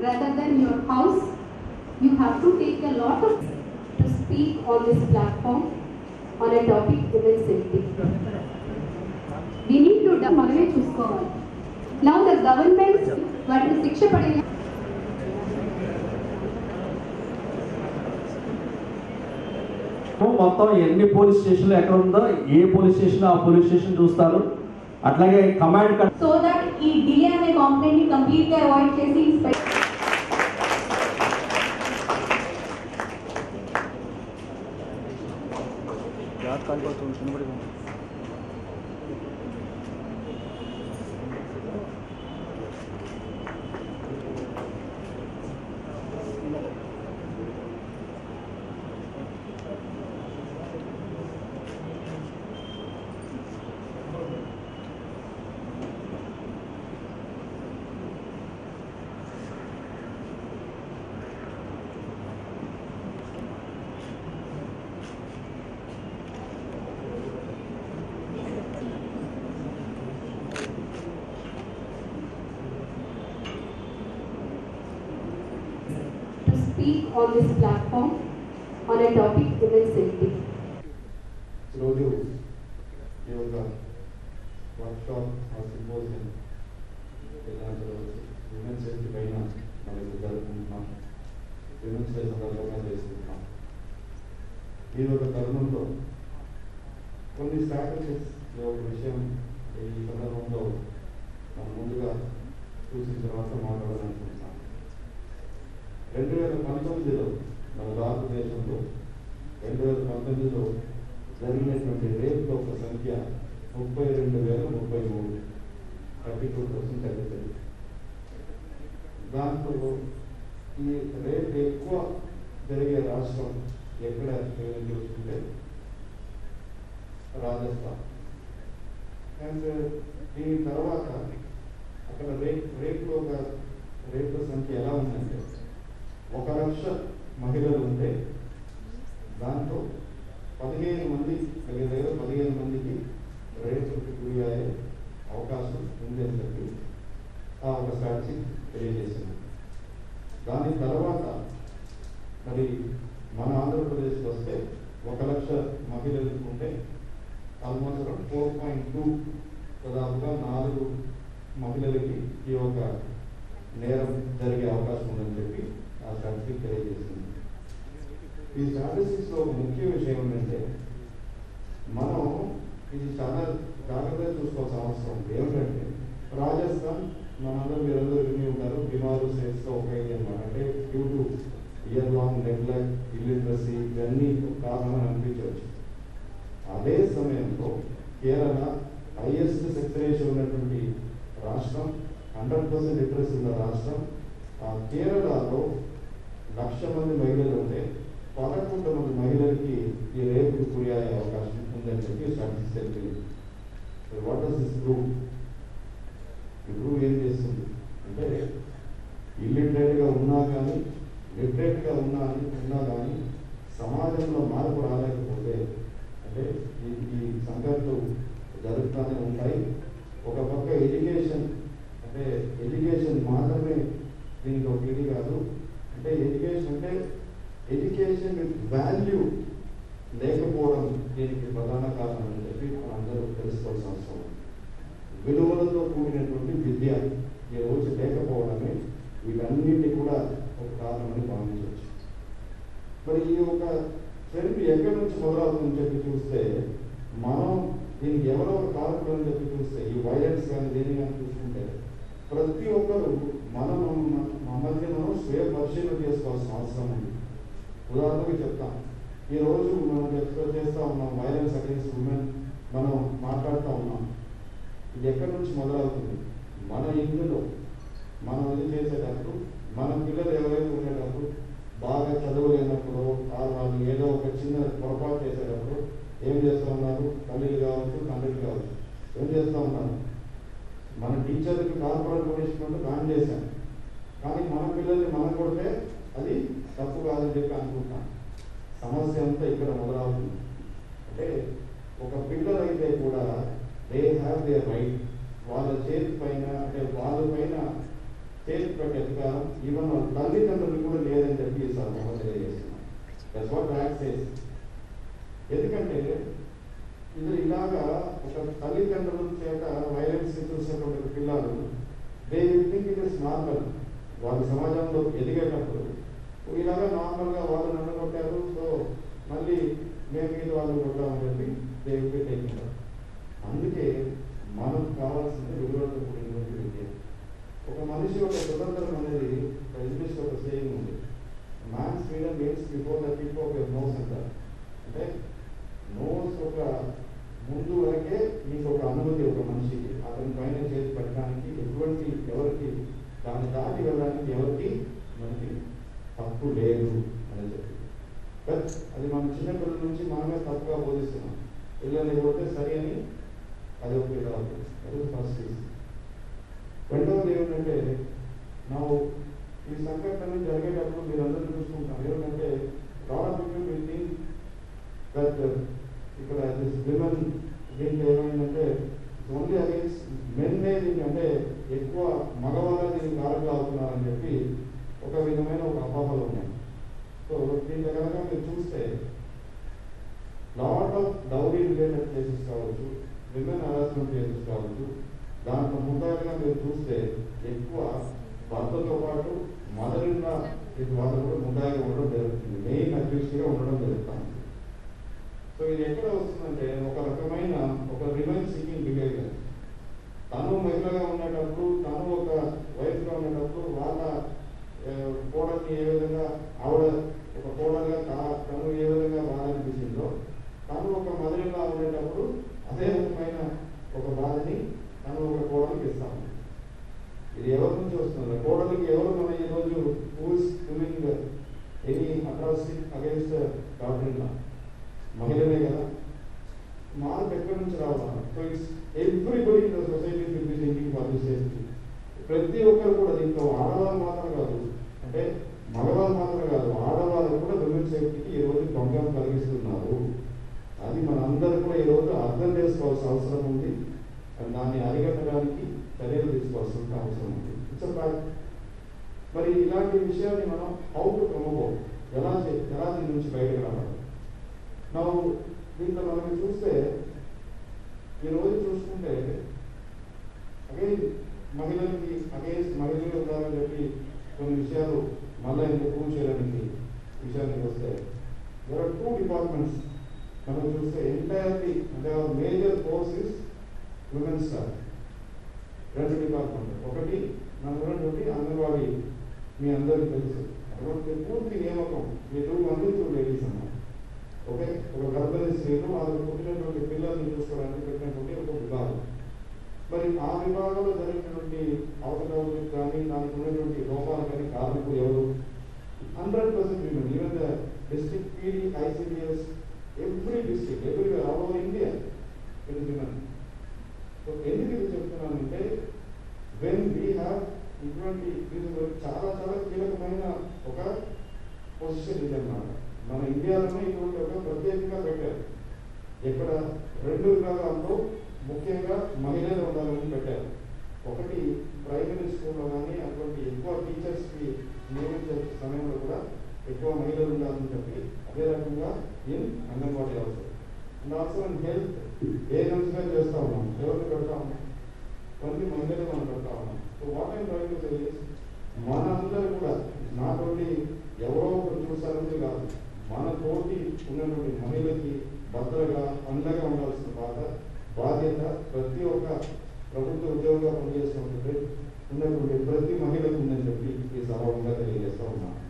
rather than your house, you have to take a lot of to speak on this platform on a topic women safety. We need to మనమే చూసుకోవాలి now the government వాటిని శిక్ష పడే మొత్తం ఎన్ని police స్టేషన్లు ఎక్కడ ఉందో ఏ పోలీస్ స్టేషన్ ఆ పోలీస్ స్టేషన్ చూస్తారు అట్లాగే కమాండ్ కంట్రోల్ సో దట్ ఈ డిలే అనే కాంప్లైంట్ ని కంప్లీట్ గా అవాయిడ్ చేసి inspect to speak on this platform on a topic women safety. రోజు ఈ యొక్క వర్క్షాప్ ఆ సింపోజియం ఇలాంటి విమెన్ సేఫ్టీ పైన మనకి జరుపుకుంటున్నాం విమెన్స్ డే సందర్భంగా చేసుకుంటున్నాం ఈ యొక్క తరుణంలో కొన్ని స్ట్రాటజీస్ ఒక విషయం ఈ సందర్భంలో మనం ముందుగా చూసిన తర్వాత మాట్లాడాలనుకుంటున్నాం రెండు వేల పంతొమ్మిదిలో మన భారతదేశంలో రెండు వేల పంతొమ్మిదిలో జరిగినటువంటి రేప్ యొక్క సంఖ్య ముప్పై రెండు వేల ముప్పై మూడు థర్టీ టూ పర్సెంట్ తగ్గుతుంది దాంట్లో ఈ రేప్ ఎక్కువ జరిగే రాష్ట్రం ఎక్కడ ఏమని చూసుకుంటే రాజస్థాన్ అండ్ దీని తర్వాత అక్కడ రేప్ రేప్ ఒక రేపుల సంఖ్య ఎలా ఉందంటే ఒక లక్ష మహిళలు ఉంటే దాంట్లో పదిహేను మంది దగ్గర దగ్గర పదిహేను మందికి రేపుకి గురి అయ్యే అవకాశం ఉంది అని చెప్పి ఆ ఒక స్ట్రాటజీ తెలియజేసింది దాని తర్వాత మరి మన ఆంధ్రప్రదేశ్కి వస్తే ఒక లక్ష మహిళలు ఉంటే ఆల్మోస్ట్ ఫోర్ పాయింట్ టూ దాదాపుగా నాలుగు మహిళలకి ఈ యొక్క నేరం జరిగే అవకాశం ఉందని చెప్పి ఆ స్ట్రాటజీ తెలియజేసింది ఈ స్ట్రాటజీస్ లో ఒక ముఖ్య విషయం ఏంటంటే మనం ఇది చాలా జాగ్రత్తగా చూసుకోవాల్సిన అవసరం ఉంది ఏమిటంటే రాజస్థాన్ మనందరూ మీరందరూ విని ఉంటారు బిమారు స్టేట్స్ లో ఒక ఇది అనమాట అంటే due to year long neglect illiteracy ఇవన్నీ కారణం అనిపించవచ్చు అదే సమయంలో కేరళ హైయెస్ట్ సెక్స్ రేషియో ఉన్నటువంటి రాష్ట్రం హండ్రెడ్ పర్సెంట్ లిటరసీ ఉన్న రాష్ట్రం ఆ కేరళలో లక్ష మంది మహిళలు ఉంటే పదకొండు మంది మహిళలకి ఈ రేపుకు గురి అయ్యే అవకాశం ఉందని చెప్పి స్టాటిస్టిక్స్ తెలిపింది వాట్ డస్ దిస్ ప్రూవ్ ఈ ప్రూవ్ ఏం చేస్తుంది అంటే ఇల్లిటరేట్ గా ఉన్నా కానీ లిటరేట్ గా ఉన్నా అని ఉన్నా కానీ సమాజంలో మార్పు రాలేకపోతే అంటే ఈ ఈ సంఘటనలు జరుగుతూనే ఉంటాయి ఒక పక్క ఎడ్యుకేషన్ అంటే ఎడ్యుకేషన్ మాత్రమే దీనికి ఒక ఇది కాదు అంటే ఎడ్యుకేషన్ అంటే ఎడ్యుకేషన్ విత్ వాల్యూ లేకపోవడం దీనికి ప్రధాన కారణం అని చెప్పి మనందరూ తెలుసుకోవాల్సిన అవసరం ఉంది. విలువలతో కూడినటువంటి విద్య ఈ రోజు లేకపోవడమే వీటన్నిటి కూడా ఒక కారణమని భావించవచ్చు మరి ఈ యొక్క ట్రెండ్ ఎక్కడి నుంచి మొదలవుతుందని చెప్పి చూస్తే మనం దీనికి ఎవరో ఒక కారకులు అని చెప్పి చూస్తే ఈ వైలెన్స్ కానీ దేని కానీ చూసుకుంటే ప్రతి ఒక్కరు మనం మమ్మల్ని మనం స్వయ పరిశీలన చేసుకోవాల్సిన అవసరం ఉంది ఉదాహరణకి చెప్తాం ఈ రోజు మనం ఎక్స్ప్రెస్ చేస్తూ ఉన్నాం వైలెన్స్ అగేన్స్ట్ ఉమెన్ మనం మాట్లాడుతూ ఉన్నాం ఇది ఎక్కడి నుంచి మొదలవుతుంది మన ఇంట్లో మనం ఇది చేసేటప్పుడు మన పిల్లలు ఎవరైతే ఉండేటప్పుడు బాగా చదవలేనప్పుడు ఆ వాళ్ళు ఏదో ఒక చిన్న పొరపాటు చేసేటప్పుడు ఏం చేస్తూ ఉన్నారు తల్లిలు కావచ్చు తండ్రులు కావచ్చు ఏం చేస్తూ ఉన్నారు మన టీచర్కి కార్పొరేట్ పనిష్మెంట్ బ్యాన్ చేశాం కానీ మన పిల్లల్ని మనం కొడితే అది తప్పు కాదని చెప్పి అనుకుంటాం సమస్య అంతా ఇక్కడ మొదలవుతుంది అంటే ఒక పిల్లలు అయితే కూడా దే హ్యావ్ దే రైట్ వాళ్ళ చేతి పైన అంటే వాళ్ళ పైన చేతి పెట్టే అధికారం ఈవెన్ వాళ్ళ తల్లిదండ్రులు కూడా లేదని చెప్పి ఈ సందర్భంగా తెలియజేస్తున్నాం దట్స్ వాట్ యాక్ట్ సేస్ ఎందుకంటే ఇది ఇలాగా ఒక తల్లిదండ్రుల చేత వైలెన్స్ చూసినటువంటి పిల్లలు they will think it is normal వాళ్ళ సమాజంలో ఎదిగేటప్పుడు ఇలాగా నార్మల్గా వాళ్ళు నన్ను కొట్టారు సో మళ్ళీ మేము మీద వాళ్ళు కొట్టామని చెప్పి they will be taking up. అందుకే మనకు కావాల్సింది విలువలతో కూడినటువంటి విద్య ఒక మనిషి యొక్క స్వతంత్రం అనేది ఇంగ్లీష్ ఒక సేయింగ్ ఉంది man's freedom means before the tip of your nose అంటారు అంటే నోస్ ఒక ముందు వరకే మీకు ఒక అనుమతి ఒక మనిషికి అతని పైన చేసి పెట్టడానికి ఎటువంటి ఎవరికి దాన్ని దాటి వెళ్ళడానికి ఎవరికి మనకి తప్పు లేదు అని చెప్పి బట్ అది మన చిన్నపిల్లల నుంచి మనమే తప్పుగా బోధిస్తున్నాం పిల్లల్ని కొడితే సరి అని అది ఒక రాదు అది ఫస్ట్ రెండవది ఏమిటంటే నా ఈ సంఘటన జరిగేటప్పుడు మీరు అందరూ చూసుకుంటారు ఏమిటంటే lot of people will think that ఇక్కడ దిస్ విమెన్ దీంట్లో ఏమైందంటే ఓన్లీ అగేన్స్ మెన్నే దీనికి అంటే ఎక్కువ మగవాళ్ళ దీనికి కారకులు అవుతున్నారని చెప్పి ఒక విధమైన ఒక అపోహలు ఉన్నాయి సో దీంట్లో కనుక మీరు చూస్తే lot of dowry related cases కావచ్చు విమెన్ హరాస్మెంట్ కేసెస్ కావచ్చు దాంట్లో ముద్దాయిగా మీరు చూస్తే ఎక్కువ భర్తతో పాటు మదర్ ఇన్ ఇది వాళ్ళు కూడా ముద్దాయిగా ఉండడం జరుగుతుంది మెయిన్ అక్యూస్డ్గా ఉండడం జరుగుతుంది సో ఇది ఎక్కడ వస్తుందంటే ఒక రకమైన ఒక రివెంజ్ సీకింగ్ బిహేవియర్ తను మహిళగా ఉండేటప్పుడు తను ఒక వయసుగా ఉండేటప్పుడు వాళ్ళ ఆ, కోడల్ని ఏ విధంగా ఆవిడ ఒక కోడలుగా తా- తను ఏ విధంగా బాధ అనిపించిందో తను ఒక మదరిగా ఉండేటప్పుడు అదే విధమైన ఒక బాధని తను ఒక కోడలికి ఇస్తాము ఇది ఎవరి నుంచి వస్తుంది కోడలికి ఎవరు మన ఈ రోజు who's doing any atrocity against doctor మహిళనే కదా మార్పు ఎక్కడి నుంచి రావాలి so it's everybody in the society will be thinking for this safety ప్రతి ఒక్కరు కూడా దీంట్లో ఆడవాళ్ళు మాత్రం కాదు అంటే మగవాళ్ళు మాత్రం కాదు ఆడవాళ్ళు కూడా విమెన్ సేఫ్టీకి ఈ రోజు భంగం కలిగిస్తున్నారు అది మనందరూ కూడా ఈ రోజు అర్థం చేసుకోవాల్సిన అవసరం ఉంది అండ్ దాన్ని అరికట్టడానికి చర్యలు తీసుకోవాల్సిన అవసరం ఉంది ఇట్స్ ఫ్యాక్ట్ మరి ఇలాంటి విషయాన్ని మనం హౌ టు ప్రమోట్ ఎలా చే- ఎలా దీని నుంచి బయటకు రావాలి నా దీంట్లో మనం చూస్తే ఈ రోజు చూసుకుంటే అగైన్ మహిళలకి అగేన్స్ట్ మహిళలు ఉండాలని చెప్పి కొన్ని విషయాలు మళ్ళీ ఇంకా ప్రూవ్ చేయడానికి విషయానికి వస్తే దర్ ఆర్ టూ డిపార్ట్మెంట్స్ మనం చూస్తే ఎంటైర్లీ అంటే major course is women staff రెండు డిపార్ట్మెంట్ ఒకటి మన ఉన్నటువంటి అంగన్వాడీ మీ అందరికీ తెలుసు అటువంటి పూర్తి నియామకం మీ టూ మంది టూ లేడీస్ అన్నమాట ఓకే ఒక గర్భిణీ స్త్రీలు వాళ్ళకు పుట్టినటువంటి పిల్లల్ని చూసుకోవడానికి పెట్టినటువంటి ఒక విభాగం మరి ఆ విభాగంలో జరిగినటువంటి అవకతవకలు కానీ దానికి ఉన్నటువంటి లోపాలు కానీ కార్మికులు ఎవరు hundred percent women even the district PD ICDS every district every all over India it is women so ఎందుకు ఇది చెప్తున్నానంటే వెన్ వీ హ్యావ్ ఇటువంటి ఇది చాలా చాలా కీలకమైన ఒక పొజిషన్ ఇది అన్నమాట మన ఇండియాలోనే ఇటువంటి ఒక ప్రత్యేకంగా పెట్టారు ఇక్కడ రెండు విభాగాల్లో ముఖ్యంగా మహిళలు ఉండాలని పెట్టారు ఒకటి ప్రైమరీ స్కూల్లో కానీ అటువంటి ఎక్కువ టీచర్స్కి నియమించే సమయంలో కూడా ఎక్కువ మహిళలు ఉండాలని చెప్పి అదే రకంగా ఇన్ అంగన్వాడీ అవసరం అండ్ ఆల్సో ఇన్ హెల్త్ ఏ గా చేస్తా ఉన్నాం ఎవరిని పెడతా ఉన్నాం కొన్ని మహిళలు మనం పెడతా ఉన్నాం so what I'm trying to say మన అందరూ కూడా నాట్ ఓన్లీ ఎవరో ఒకరు చూసారని కాదు మన తోటి ఉన్నటువంటి మహిళకి భద్రగా అండగా ఉండాల్సిన బాధ బాధ్యత ప్రతి ఒక్క ప్రభుత్వ ఉద్యోగంగా పనిచేసినటువంటి ఉన్నటువంటి ప్రతి మహిళకు ఉందని చెప్పి ఈ సభాముగా తెలియజేస్తా ఉన్నాను